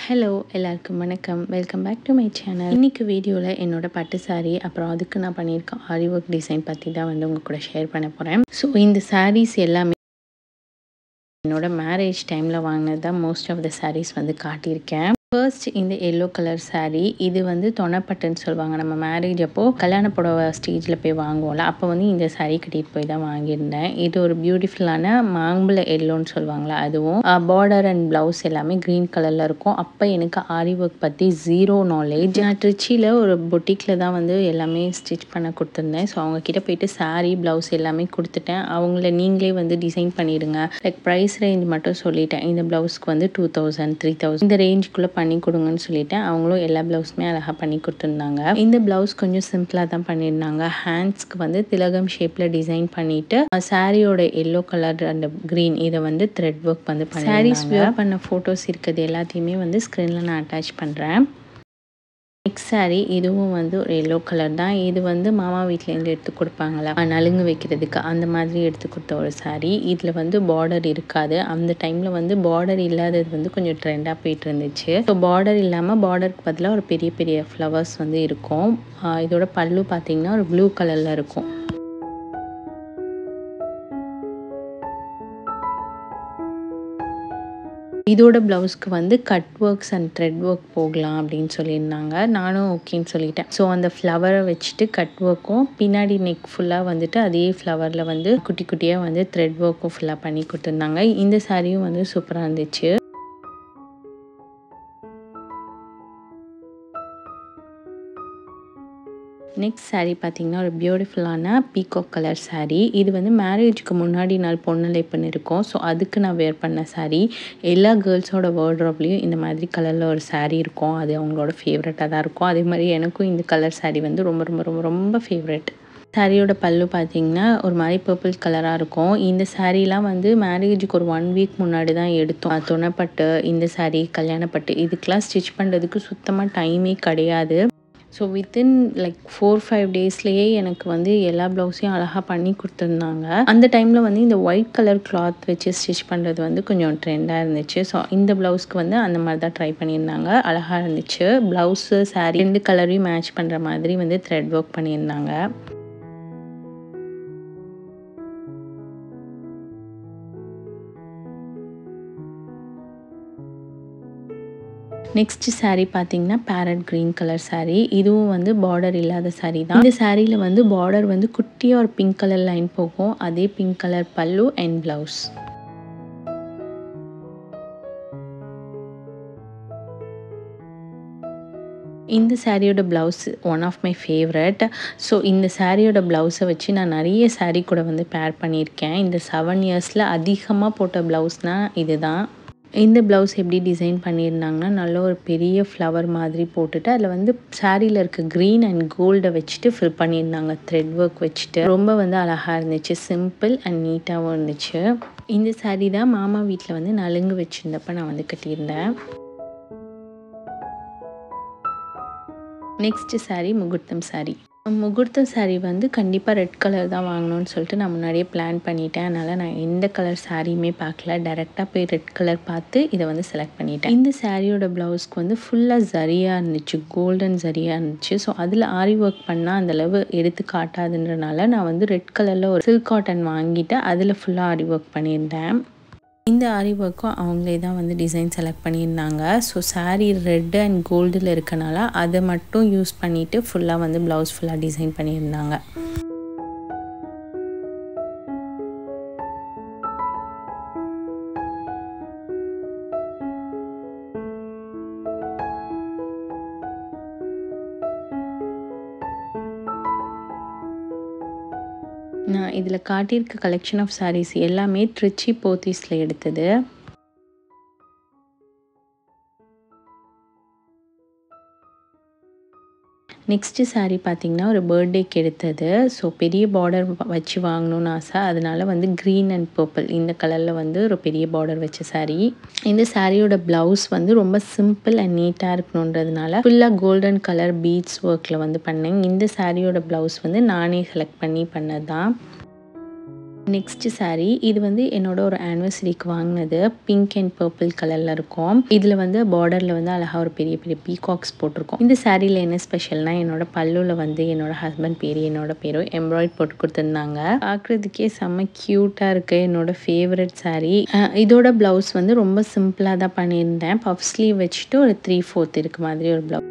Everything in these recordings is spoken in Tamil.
ஹலோ எல்லாருக்கும் வணக்கம் welcome back to my channel இன்னைக்கு வீடியோவில் என்னோட பட்டு saree அப்புறம் அதுக்கு நான் பண்ணியிருக்க ஆரி ஒர்க் டிசைன் பற்றி தான் வந்து உங்கள் கூட ஷேர் பண்ண போகிறேன் ஸோ இந்த sarees எல்லாமே என்னோட மேரேஜ் டைமில் வாங்கினது தான் மோஸ்ட் ஆஃப் த sarees வந்து காட்டியிருக்கேன் ஃபர்ஸ்ட் இந்த எல்லோ கலர் saree இது வந்து தொணப்பட்டுன்னு சொல்லுவாங்க நம்ம மேரேஜ் அப்போ கல்யாண புடவை ஸ்டேஜில் போய் வாங்குவோம்ல அப்போ வந்து இந்த saree கட்டிட்டு போய் தான் வாங்கியிருந்தேன் இது ஒரு பியூட்டிஃபுல்லான மாம்பழ எல்லோன்னு சொல்லுவாங்களா அதுவும் பார்டர் அண்ட் ப்ளவுஸ் எல்லாமே க்ரீன் கலரில் இருக்கும் அப்போ எனக்கு ஆரி ஒர்க் பற்றி ஜீரோ நாலேஜ் நான் ட்ரிச்சியில் ஒரு பொட்டிக்கில் தான் வந்து எல்லாமே ஸ்டிச் பண்ண கொடுத்துருந்தேன் ஸோ அவங்க கிட்ட போயிட்டு saree ப்ளவுஸ் எல்லாமே கொடுத்துட்டேன் அவங்கள நீங்களே வந்து டிசைன் பண்ணிடுங்க லைக் ப்ரைஸ் ரேஞ்ச் மட்டும் சொல்லிட்டேன் இந்த ப்ளவுஸ்க்கு வந்து டூ தௌசண்ட் த்ரீ தௌசண்ட் இந்த ரேஞ்சுக்குள்ளே பண்ணி கொடுங்கன்னு சொல்லிட்டேன் அவங்களும் எல்லா ப்ளவுஸுமே அழகாக பண்ணி கொடுத்துருந்தாங்க இந்த ப்ளவுஸ் கொஞ்சம் சிம்பிளாக தான் பண்ணியிருந்தாங்க ஹேண்ட்ஸ்க்கு வந்து திலகம் ஷேப்பில் டிசைன் பண்ணிட்டு சாரியோட எல்லோ கலர் அண்ட் க்ரீன் இதை வந்து த்ரெட் ஒர்க் வந்து சாரீஸ் வியர் பண்ண ஃபோட்டோஸ் இருக்குது எல்லாத்தையுமே வந்து ஸ்க்ரீனில் நான் அட்டாச் பண்ணுறேன் நெக்ஸ்ட் சாரீ இதுவும் வந்து ஒரு எல்லோ கலர் தான் இது வந்து மாமா வீட்டிலேருந்து எடுத்து கொடுப்பாங்களா நலுங்கு வைக்கிறதுக்கு அந்த மாதிரி எடுத்து கொடுத்த ஒரு சாரீ இதில் வந்து பார்டர் இருக்காது அந்த டைமில் வந்து பார்டர் இல்லாதது வந்து கொஞ்சம் ட்ரெண்டாக போயிட்டு இருந்துச்சு ஸோ பார்டர் இல்லாமல் பார்டருக்கு பதிலாக ஒரு பெரிய பெரிய ஃப்ளவர்ஸ் வந்து இருக்கும் ஆஹ் இதோட பல்லு பார்த்தீங்கன்னா ஒரு ப்ளூ கலரில் இருக்கும் இதோட ப்ளவுஸ்க்கு வந்து cut works and thread work போகலாம் அப்படின்னு சொல்லியிருந்தாங்க நானும் ஓகேன்னு சொல்லிட்டேன் ஸோ அந்த ஃப்ளவரை வச்சுட்டு கட் ஒர்க்கும் பின்னாடி நெக் ஃபுல்லாக வந்துட்டு அதே ஃப்ளவரில் வந்து குட்டி குட்டியாக வந்து த்ரெட் ஒர்க்கும் ஃபுல்லாக பண்ணி கொடுத்துருந்தாங்க இந்த சாரியும் வந்து சூப்பராக இருந்துச்சு நெக்ஸ்ட் saree பார்த்தீங்கன்னா ஒரு பியூட்டிஃபுல்லான பீகாக் கலர் saree இது வந்து மேரேஜுக்கு முன்னாடி நாள் பொண்ணழைப்புன்னு இருக்கும் ஸோ அதுக்கு நான் வேர் பண்ண saree எல்லா கேர்ள்ஸோட வேர்ட்ரோப்லேயும் இந்த மாதிரி கலரில் ஒரு saree இருக்கும் அது அவங்களோட ஃபேவரட்டாக தான் இருக்கும் அதே மாதிரி எனக்கும் இந்த கலர் saree வந்து ரொம்ப ரொம்ப ரொம்ப ரொம்ப ஃபேவரட் சாரியோட பல்லு பார்த்தீங்கன்னா ஒரு மாதிரி பர்பிள் கலராக இருக்கும் இந்த சாரீலாம் வந்து மேரேஜுக்கு ஒரு ஒன் வீக் முன்னாடி தான் எடுத்தோம் துணைப்பட்டு இந்த saree கல்யாணப்பட்டு இதுக்கெலாம் ஸ்டிச் பண்ணுறதுக்கு சுத்தமாக டைமே கிடையாது so within like four five டேஸ்லேயே எனக்கு வந்து எல்லா ப்ளவுஸையும் அழகாக பண்ணி கொடுத்துருந்தாங்க அந்த டைமில் வந்து இந்த ஒயிட் கலர் கிளாத் வச்சு ஸ்டிச் பண்ணுறது வந்து கொஞ்சம் ட்ரெண்டாக இருந்துச்சு ஸோ இந்த ப்ளவுஸ்க்கு வந்து அந்த மாதிரி தான் ட்ரை பண்ணியிருந்தாங்க அழகாக இருந்துச்சு ப்ளவுஸு saree ரெண்டு கலரையும் மேட்ச் பண்ணுற மாதிரி வந்து த்ரெட் ஒர்க் பண்ணியிருந்தாங்க நெக்ஸ்ட் saree பார்த்தீங்கன்னா பேரட் க்ரீன் கலர் saree இதுவும் வந்து பார்டர் இல்லாத saree தான் இந்த சாரியில் வந்து பார்டர் வந்து குட்டியாக ஒரு பிங்க் கலர் லைன் போகும் அதே pink colour pallu and blouse இந்த சாரியோட blouse one of my favourite so இந்த சாரியோட ப்ளவுஸை வச்சு நான் நிறைய saree கூட வந்து பேர் பண்ணியிருக்கேன் இந்த செவன் இயர்ஸில் அதிகமாக போட்ட ப்ளவுஸ்னால் இதுதான் இந்த ப்ளவுஸ் எப்படி டிசைன் பண்ணியிருந்தாங்கன்னா நல்ல ஒரு பெரிய ஃப்ளவர் மாதிரி போட்டுட்டு அதில் வந்து சாரியில் இருக்க க்ரீன் அண்ட் கோல்டை வச்சுட்டு ஃபில் பண்ணியிருந்தாங்க த்ரெட் ஒர்க் வச்சுட்டு ரொம்ப வந்து அழகாக இருந்துச்சு சிம்பிள் அண்ட் நீட்டாகவும் இருந்துச்சு இந்த saree தான் மாமா வீட்டில் வந்து நலுங்கு வச்சுருந்தப்ப நான் வந்து கட்டியிருந்தேன் நெக்ஸ்ட் saree முகூர்த்தம் saree முகூர்த்தம் saree வந்து கண்டிப்பாக ரெட் கலர் தான் வாங்கணும்னு சொல்லிட்டு நான் முன்னாடியே பிளான் பண்ணிட்டேன் அதனால் நான் எந்த கலர் சாரியுமே பார்க்கல டேரெக்டாக போய் ரெட் கலர் பார்த்து இதை வந்து செலக்ட் பண்ணிட்டேன் இந்த சாரியோட ப்ளவுஸ்க்கு வந்து ஃபுல்லாக ஜரியாக இருந்துச்சு கோல்டன் ஜரியாக இருந்துச்சு ஸோ அதில் ஆரி ஒர்க் பண்ணால் அந்தளவு எடுத்து காட்டாதுன்றனால நான் வந்து ரெட் கலரில் ஒரு சில்க் காட்டன் வாங்கிட்டு அதில் ஃபுல்லாக ஆரி ஒர்க் பண்ணியிருந்தேன் இந்த ஆரி ஒர்க்கும் அவங்களே தான் வந்து டிசைன் செலக்ட் பண்ணியிருந்தாங்க ஸோ saree ரெட் அண்ட் கோல்டில் இருக்கனால அதை மட்டும் யூஸ் பண்ணிவிட்டு ஃபுல்லாக வந்து ப்ளவுஸ் ஃபுல்லாக டிசைன் பண்ணியிருந்தாங்க நான் இதில் காட்டியிருக்க கலெக்ஷன் ஆஃப் sarees எல்லாமே ட்ரிச்சி போத்தீஸில் எடுத்தது நெக்ஸ்ட்டு saree பார்த்தீங்கன்னா ஒரு பர்த்டேக்கு எடுத்தது ஸோ பெரிய பார்டர் வச்சு வாங்கணும்னு ஆசை அதனால வந்து க்ரீன் அண்ட் பர்பிள் இந்த கலரில் வந்து ஒரு பெரிய பார்டர் வச்ச saree இந்த சாரியோட ப்ளவுஸ் வந்து ரொம்ப சிம்பிள் அண்ட் நீட்டாக இருக்கணுன்றதுனால ஃபுல்லாக கோல்டன் கலர் பீட்ஸ் ஒர்க்கில் வந்து பண்ணேன் இந்த சாரியோட ப்ளவுஸ் வந்து நானே செலக்ட் பண்ணி பண்ணது தான் நெக்ஸ்ட் saree இது வந்து என்னோட ஒரு ஆனிவர்சரிக்கு வாங்கினது பிங்க் அண்ட் பர்பிள் கலரில் இருக்கும் இதில் வந்து பார்டரில் வந்து அழகாக ஒரு பெரிய பெரிய பீகாக்ஸ் போட்டிருக்கோம் இந்த சாரியில் என்ன ஸ்பெஷல்னா என்னோட பல்லுவில் வந்து என்னோட ஹஸ்பண்ட் பேர் என்னோட பேரும் எம்ப்ராய்ட் போட்டு கொடுத்துருந்தாங்க பார்க்குறதுக்கே செம்ம க்யூட்டாக இருக்குது என்னோட ஃபேவரட் saree அஹ் இதோட ப்ளவுஸ் வந்து ரொம்ப சிம்பிளாக தான் பண்ணியிருந்தேன் பஃப் ஸ்லீவ் வச்சுட்டு ஒரு த்ரீ ஃபோர்த் இருக்கு மாதிரி ஒரு ப்ளவுஸ்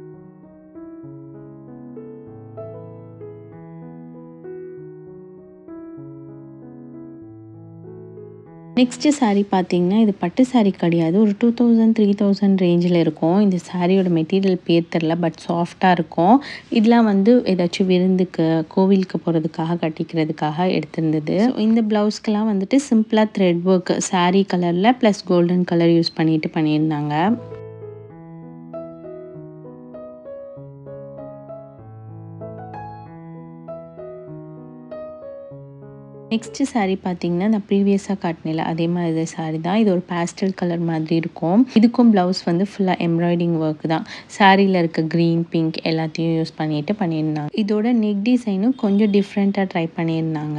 நெக்ஸ்ட்டு saree பார்த்தீங்கன்னா இது பட்டு saree கிடையாது ஒரு டூ தௌசண்ட் த்ரீ தௌசண்ட் ரேஞ்சில் இருக்கும் இந்த சாரியோட மெட்டீரியல் பேர் தெரில பட் சாஃப்டாக இருக்கும் இதெல்லாம் வந்து ஏதாச்சும் விருந்துக்கு கோவிலுக்கு போகிறதுக்காக கட்டிக்கிறதுக்காக எடுத்திருந்தது So, இந்த ப்ளவுஸ்க்கெல்லாம் வந்துட்டு சிம்பிளாக த்ரெட் ஒர்க் saree கலரில் ப்ளஸ் கோல்டன் கலர் யூஸ் பண்ணிட்டு பண்ணியிருந்தாங்க நெக்ஸ்ட் saree பார்த்தீங்கன்னா நான் ப்ரீவியஸாக காட்டினில அதே மாதிரி saree தான் இது ஒரு பேஸ்டல் கலர் மாதிரி இருக்கும் இதுக்கும் ப்ளவுஸ் வந்து ஃபுல்லாக எம்ப்ராய்டிங் ஒர்க் தான் சாரியில் இருக்க க்ரீன் பிங்க் எல்லாத்தையும் யூஸ் பண்ணிட்டு பண்ணியிருந்தாங்க இதோட நெக் டிசைனும் கொஞ்சம் டிஃப்ரெண்ட்டாக ட்ரை பண்ணியிருந்தாங்க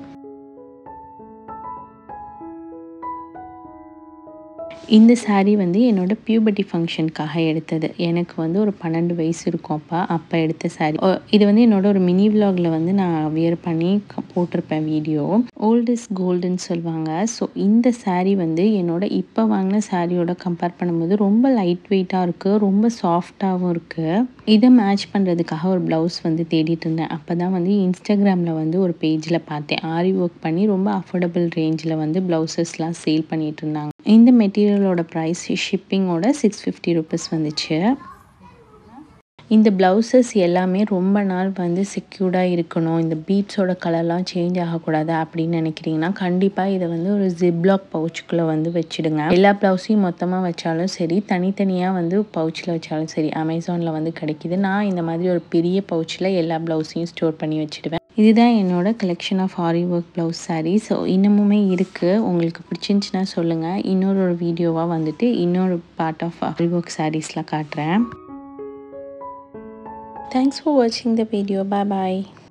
இந்த saree வந்து என்னோட பியூபர்ட்டி ஃபங்க்ஷனுக்காக எடுத்தது எனக்கு வந்து ஒரு பன்னெண்டு வயசு இருக்கும் அப்போ அப்போ எடுத்த saree ஓ, இது வந்து என்னோட ஒரு மினி vlogல வந்து நான் வியர் பண்ணி க- போட்டிருப்பேன் வீடியோ ஓல்ட் இஸ் கோல்டுன்னு சொல்லுவாங்க ஸோ இந்த saree வந்து என்னோட இப்போ வாங்கின சாரியோட கம்பேர் பண்ணும்போது ரொம்ப லைட் வெயிட்டாக இருக்குது ரொம்ப சாஃப்டாகவும் இருக்குது இதை மேட்ச் பண்ணுறதுக்காக ஒரு ப்ளவுஸ் வந்து தேடிட்டு இருந்தேன் அப்போ தான் வந்து இன்ஸ்டாகிராமில் வந்து ஒரு பேஜில் பார்த்தேன் ஆரி ஒர்க் பண்ணி ரொம்ப அஃபோர்டபுள் ரேஞ்சில் வந்து ப்ளவுசஸ்லாம் சேல் பண்ணிட்டு இருந்தாங்க இந்த மெட்டீரியலோட ப்ரைஸ் ஷிப்பிங்கோட சிக்ஸ் ஃபிஃப்டி ருபீஸ் வந்துச்சு இந்த ப்ளவுசஸ் எல்லாமே ரொம்ப நாள் வந்து செக்யூர்டாக இருக்கணும் இந்த பீட்ஸோட கலர்லாம் சேஞ்ச் ஆகக்கூடாது அப்படின்னு நினைக்கிறீங்கன்னா கண்டிப்பாக இதை வந்து ஒரு ஜிப்லாக் பவுச்சுக்குள்ளே வந்து வச்சிடுங்க எல்லா ப்ளவுஸையும் மொத்தமாக வச்சாலும் சரி தனித்தனியாக வந்து பவுச்சில் வச்சாலும் சரி அமேசானில் வந்து கிடைக்கிது நான் இந்த மாதிரி ஒரு பெரிய பவுச்சில் எல்லா ப்ளவுஸையும் ஸ்டோர் பண்ணி வச்சிடுவேன் இதுதான் என்னோட collection of aari work blouse saree so இன்னமுமே இருக்குது உங்களுக்கு பிடிச்சிருந்துச்சுன்னா சொல்லுங்கள் இன்னொரு ஒரு வீடியோவாக வந்துட்டு இன்னொரு பார்ட் ஆஃப் ஆரி ஒர்க் சாரீஸ்லாம் காட்டுறேன் Thanks for watching the video. Bye bye.